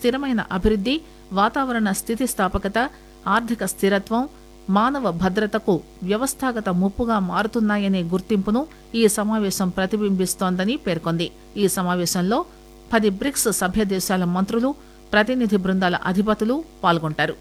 స్థిరమైన అభివృద్ది వాతావరణ స్థితిస్థాపకత ఆర్థిక స్థిరత్వం మానవ భద్రతకు వ్యవస్థాగత ముప్పుగా మారుతున్నాయనే గుర్తింపును ఈ సమావేశం ప్రతిబింబిస్తోందని పేర్కొంది ఈ సమావేశంలో పది బ్రిక్స్ సభ్య దేశాల మంత్రులు ప్రతినిధి బృందాల అధిపతులు పాల్గొంటారు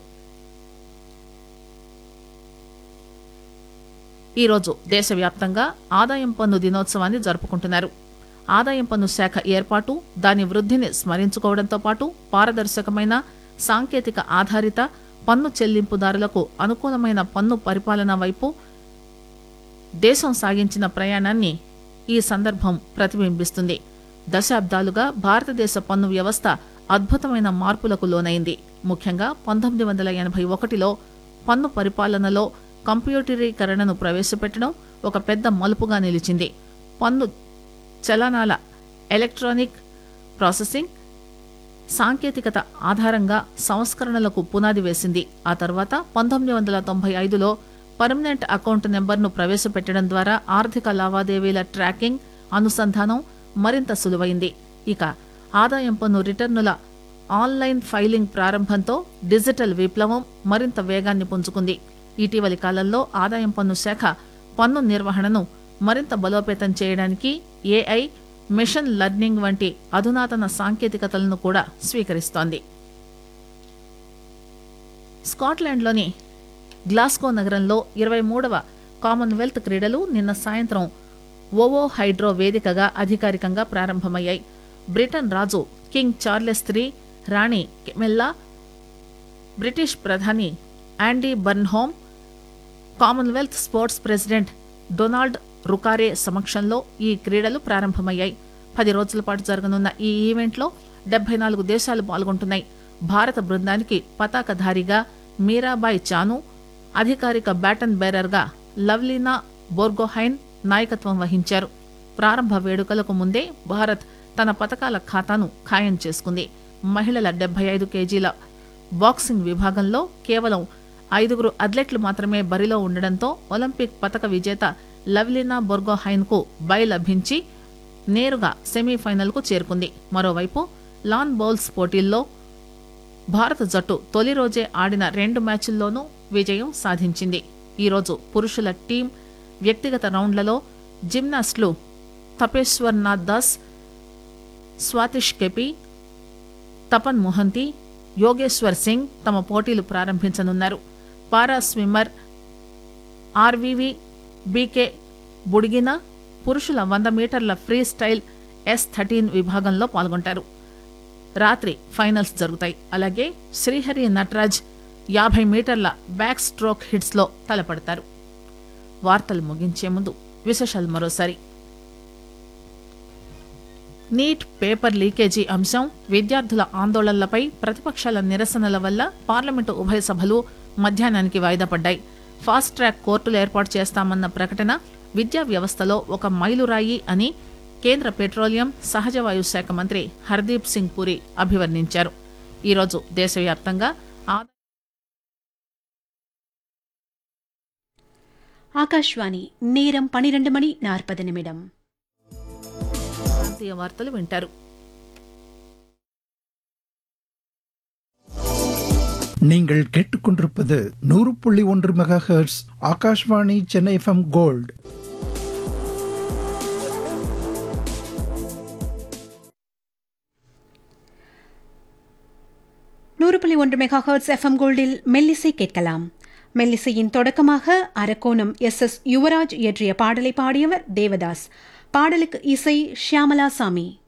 ఈరోజు దేశవ్యాప్తంగా ఆదాయం పన్ను దినోత్సవాన్ని జరుపుకుంటున్నారు ఆదాయం పన్ను శాఖ ఏర్పాటు దాని వృద్ధిని స్మరించుకోవడంతో పాటు పారదర్శకమైన సాంకేతిక ఆధారిత పన్ను చెల్లింపుదారులకు అనుకూలమైన పన్ను పరిపాలన వైపు దేశం సాగించిన ప్రయాణాన్ని ఈ సందర్భం ప్రతిబింబిస్తుంది దశాబ్దాలుగా భారతదేశ పన్ను వ్యవస్థ అద్భుతమైన మార్పులకు లోనైంది ముఖ్యంగా పంతొమ్మిది వందల ఎనభై ఒకటిలో పన్ను పరిపాలనలో కంప్యూటరీకరణను ప్రవేశపెట్టడం ఒక పెద్ద మలుపుగా నిలిచింది పన్ను చలనాల ఎలక్ట్రానిక్ ప్రాసెసింగ్ సాంకేతికత ఆధారంగా సంస్కరణలకు పునాది వేసింది ఆ తర్వాత పంతొమ్మిది వందల తొంభై ఐదులో పర్మనెంట్ అకౌంట్ నెంబర్ను ప్రవేశపెట్టడం ద్వారా ఆర్థిక లావాదేవీల ట్రాకింగ్ అనుసంధానం మరింత సులువైంది ఇక ఆదాయం పన్ను రిటర్నుల ఆన్లైన్ ఫైలింగ్ ప్రారంభంతో డిజిటల్ విప్లవం మరింత వేగాన్ని పుంజుకుంది ఇటీవలి కాలంలో ఆదాయం పన్ను శాఖ పన్ను నిర్వహణను మరింత బలోపేతం చేయడానికి ఏఐ మెషిన్ లెర్నింగ్ వంటి అధునాతన సాంకేతికతలను కూడా స్వీకరిస్తోంది స్కాట్లాండ్లోని గ్లాస్గో నగరంలో ఇరవై మూడవ కామన్వెల్త్ క్రీడలు నిన్న సాయంత్రం ఓవో హైడ్రో వేదికగా అధికారికంగా ప్రారంభమయ్యాయి బ్రిటన్ రాజు కింగ్ చార్లెస్ త్రీ రాణి కెమెల్లా బ్రిటిష్ ప్రధాని Andy Burnham Commonwealth Sports president Donald Rukare సమక్షంలో ఈ క్రీడలు ప్రారంభమయ్యాయి పది రోజుల పాటు జరగనున్న ఈ ఈవెంట్లో డెబ్బై నాలుగు దేశాలు పాల్గొంటున్నాయి భారత బృందానికి పతాకధారిగా మీరాబాయ్ చాను అధికారిక బ్యాటన్ బేరర్గా లవ్లీనా బోర్గోహైన్ నాయకత్వం వహించారు ప్రారంభ వేడుకలకు ముందే భారత్ తన పతకాల ఖాతాను ఖాయం చేసుకుంది మహిళల డెబ్బై ఐదు కేజీల బాక్సింగ్ విభాగంలో కేవలం ఐదుగురు అథ్లెట్లు మాత్రమే బరిలో ఉండడంతో ఒలింపిక్ పతక విజేత లవ్లీనా బొర్గోహైన్ కు బై లభించి నేరుగా సెమీఫైనల్ కు చేరుకుంది మరోవైపు లాన్ బౌల్స్ పోటీల్లో భారత జట్టు తొలి రోజే ఆడిన రెండు మ్యాచ్ల్లోనూ విజయం సాధించింది ఈరోజు పురుషుల టీం వ్యక్తిగత రౌండ్లలో జిమ్నాస్టులు తపేశ్వర్ నాథ్ దాస్ స్వాతిష్ కెపి తపన్ మొహంతి యోగేశ్వర్ సింగ్ తమ పోటీలు ప్రారంభించనున్నారు పారా స్విమ్మర్ ఆర్వీవి బీకే బుడిగిన పురుషుల వంద మీటర్ల ఫ్రీ స్టైల్ ఎస్ థర్టీన్ విభాగంలో పాల్గొంటారు రాత్రి ఫైనల్స్ జరుగుతాయి అలాగే శ్రీహరి నటరాజ్ యాభై మీటర్ల బ్యాక్ స్ట్రోక్ హిట్స్ లో తలపడతారు వార్తలు ముగించే ముందు విశేషాలు మరోసారి నీట్ పేపర్ లీకేజీ అంశం విద్యార్థుల ఆందోళనలపై ప్రతిపక్షాల నిరసనల వల్ల పార్లమెంటు ఉభయ సభలు మధ్యాహ్నానికి వాయిదా పడ్డాయి ఫాస్ట్ ట్రాక్ కోర్టులు ఏర్పాటు చేస్తామన్న ప్రకటన విద్యా వ్యవస్థలో ఒక మైలురాయి అని కేంద్ర పెట్రోలియం సహజవాయు శాఖ మంత్రి హర్దీప్ సింగ్ పురి అభివర్ణించారు ఈరోజు దేశవ్యాప్తంగా ఆదాయ ஆகாஷ்வாணி நேரம் பனிரெண்டு மணி நாற்பது நிமிடம் ప్రాంతీయ వార్తలు వింటారు நீங்கள் கேட்டுக்கொண்டிருப்பது நூறு புள்ளி ஒன்று megahertz Akashvani Chennai FM gold நூறு புள்ளி ஒன்று மெகா ஹர்ட்ஸ் எஃப்எம் கோல்டில் மெல்லிசை கேட்கலாம் மெல்லிசையின் தொடக்கமாக அரக்கோணம் எஸ் எஸ் யுவராஜ் இயற்றிய பாடலை பாடியவர் தேவதாஸ் பாடலுக்கு இசை ஷியாமலா சாமி